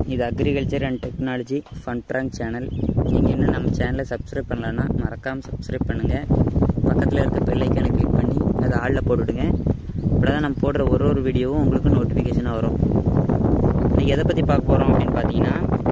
இது agriculture and technology ஃபன்ட்ராங் channel நீங்கள் இன்னும் நம்ம சேனலை சப்ஸ்கிரைப் பண்ணலன்னா மறக்காமல் சப்ஸ்கிரைப் பண்ணுங்கள் பக்கத்தில் இருக்க பெல் ஐக்கானை கிளிக் பண்ணி அதை ஆளில் போட்டுவிடுங்க அப்படி தான் நம்ம போடுற ஒரு ஒரு வீடியோவும் உங்களுக்கு நோட்டிஃபிகேஷனாக வரும் இன்றைக்கி எதை பற்றி பார்க்க போகிறோம் அப்படின்னு பார்த்தீங்கன்னா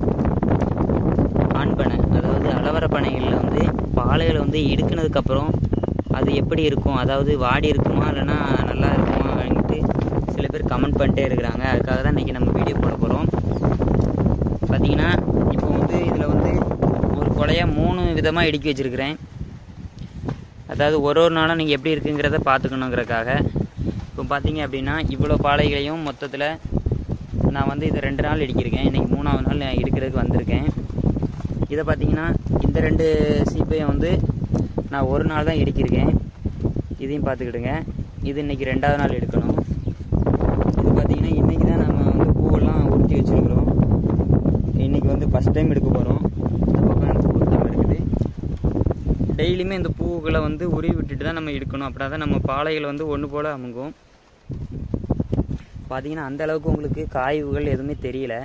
ஆண் பனை அதாவது அலவர பனைகளில் வந்து பாலைகளை வந்து இடுக்குனதுக்கப்புறம் அது எப்படி இருக்கும் அதாவது வாடி இருக்குமா இல்லைன்னா நல்லா இருக்குமா அப்படின்ட்டு சில பேர் கமெண்ட் பண்ணிட்டே இருக்கிறாங்க அதுக்காக தான் இன்றைக்கி நம்ம வீடியோ போட போகிறோம் பார்த்தீங்கன்னா இப்போ வந்து இதில் வந்து ஒரு கொலையாக மூணு விதமாக இடுக்கி வச்சுருக்கிறேன் அதாவது ஒரு ஒரு நாளும் நீங்கள் எப்படி இருக்குங்கிறத பார்த்துக்கணுங்கிறக்காக இப்போ பார்த்தீங்க அப்படின்னா இவ்வளோ பாலைகளையும் மொத்தத்தில் நான் வந்து இதை ரெண்டு நாள் இடிக்கிருக்கேன் இன்றைக்கி மூணாவது நாள் நான் எடுக்கிறதுக்கு வந்திருக்கேன் இதை பார்த்தீங்கன்னா இந்த ரெண்டு சீப்பையும் வந்து நான் ஒரு நாள் தான் இடிக்கிருக்கேன் இதையும் பார்த்துக்கிடுங்க இது இன்றைக்கி ரெண்டாவது நாள் எடுக்கணும் இது பார்த்தீங்கன்னா இன்றைக்கி தான் நம்ம வந்து பூவெல்லாம் உருட்டி வச்சுருக்குறோம் இன்றைக்கி வந்து ஃபஸ்ட் டைம் எடுக்க போகிறோம் இந்த பக்கம் அந்த உருட்டம் இருக்குது டெய்லியுமே இந்த பூவுகளை வந்து உருவி விட்டுட்டு தான் நம்ம எடுக்கணும் அப்படின்னா தான் நம்ம பாலைகள் வந்து ஒன்று போல் அமுங்கும் பார்த்தீங்கன்னா அந்த அளவுக்கு உங்களுக்கு காய்வுகள் எதுவுமே தெரியல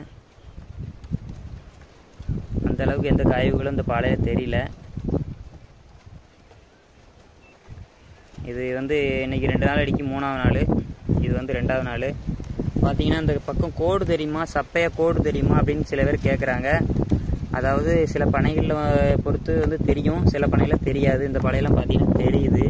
அந்த அளவுக்கு எந்த காய்வுகளும் இந்த பாலையில் தெரியல இது வந்து இன்னைக்கு ரெண்டு நாள் அடிக்கு மூணாவது நாள் இது வந்து ரெண்டாவது நாள் பார்த்தீங்கன்னா இந்த பக்கம் கோடு தெரியுமா சப்பையாக கோடு தெரியுமா அப்படின்னு சில பேர் கேட்குறாங்க அதாவது சில பனைகளில் பொறுத்து வந்து தெரியும் சில பனையில் தெரியாது இந்த பனையெல்லாம் பார்த்தீங்கன்னா தெரியுது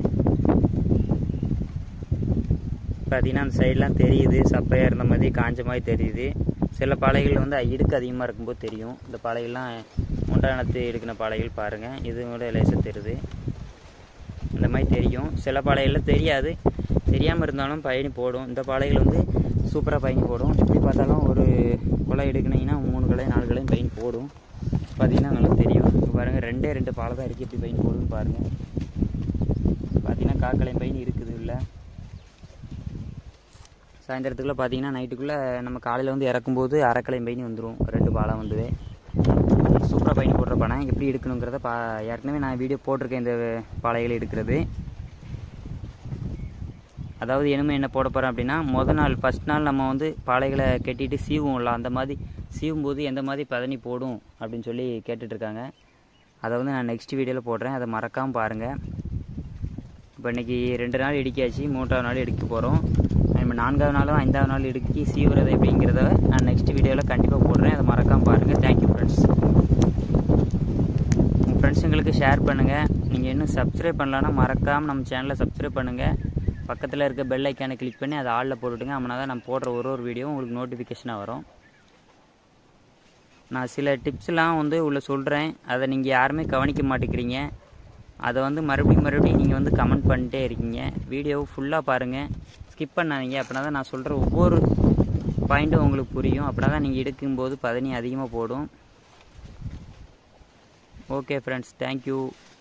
பார்த்தீங்கன்னா அந்த சைட்லாம் தெரியுது சப்பையாக இருந்த மாதிரி காஞ்ச மாதிரி தெரியுது சில பாலைகள் வந்து இடுக்கு அதிகமாக இருக்கும்போது தெரியும் இந்த பாலைகள்லாம் முண்டானத்து எடுக்கின பாலைகள் பாருங்கள் இது கூட லேசாக தெரியுது இந்த மாதிரி தெரியும் சில பாலைகளில் தெரியாது தெரியாமல் இருந்தாலும் பயணி போடும் இந்த பாலைகள் வந்து சூப்பராக பயணி போடும் எப்படி பார்த்தாலும் ஒரு குலை எடுக்கினீங்கன்னா மூணு கலை நாலு கலையும் பயணி போடும் பார்த்தீங்கன்னா நல்லா தெரியும் இப்போ பாருங்கள் ரெண்டே ரெண்டு பாலை தான் இருக்குது எப்படி பயணி போடுன்னு பாருங்கள் பார்த்தீங்கன்னா காக்கலையும் பயணி இருக்குது இல்லை சாயந்தரத்துக்குள்ளே பார்த்தீங்கன்னா நைட்டுக்குள்ளே நம்ம காலையில் வந்து இறக்கும்போது அரைக்கலையும் பயணி வந்துடும் ரெண்டு பாலம் வந்துவே சூப்பராக பயணி போடுற பணம் எப்படி எடுக்கணுங்கிறத பா ஏற்கனவே நான் வீடியோ போட்டிருக்கேன் இந்த பாலைகளை எடுக்கிறது அதாவது இனிமேல் என்ன போட போகிறேன் அப்படின்னா மொதல் நாள் ஃபஸ்ட் நாள் நம்ம வந்து பாலைகளை கட்டிட்டு சீவும்ல அந்த மாதிரி சீவும் போது எந்த மாதிரி பதனி போடும் அப்படின்னு சொல்லி கேட்டுட்ருக்காங்க அதை வந்து நான் நெக்ஸ்ட் வீடியோவில் போடுறேன் அதை மறக்காமல் பாருங்கள் இப்போ இன்றைக்கி ரெண்டு நாள் இடிக்காச்சு மூன்றாவது நாள் எடுக்க போகிறோம் நம்ம நான்காவது நாளும் ஐந்தாவது நாள் இடுக்கி சீவுறது எப்படிங்கிறத நான் நெக்ஸ்ட் வீடியோவில் கண்டிப்பாக போடுறேன் அதை மறக்காமல் பாருங்கள் தேங்க்யூ ஃப்ரெண்ட்ஸ் உங்கள் ஃப்ரெண்ட்ஸுங்களுக்கு ஷேர் பண்ணுங்கள் நீங்கள் இன்னும் சப்ஸ்கிரைப் பண்ணலன்னா மறக்காமல் நம்ம சேனலை சப்ஸ்கிரைப் பண்ணுங்கள் பக்கத்தில் இருக்க பெல் ஐக்கானை கிளிக் பண்ணி அதை ஆளில் போட்டுவிடுங்க அப்படின்னா தான் நம்ம போடுற ஒரு ஒரு வீடியோவும் உங்களுக்கு நோட்டிஃபிகேஷனாக வரும் நான் சில டிப்ஸ்லாம் வந்து உள்ள சொல்கிறேன் அதை நீங்கள் யாருமே கவனிக்க மாட்டேங்கிறீங்க அதை வந்து மறுபடியும் மறுபடியும் நீங்கள் வந்து கமெண்ட் பண்ணிட்டே இருக்கீங்க வீடியோவை ஃபுல்லாக பாருங்கள் ஸ்கிப் பண்ணாதீங்க அப்படின்னா தான் நான் சொல்கிற ஒவ்வொரு பாயிண்ட்டும் உங்களுக்கு புரியும் அப்படின்னா தான் நீங்கள் எடுக்கும்போது பதனி அதிகமாக போடும் ஓகே ஃப்ரெண்ட்ஸ் தேங்க்யூ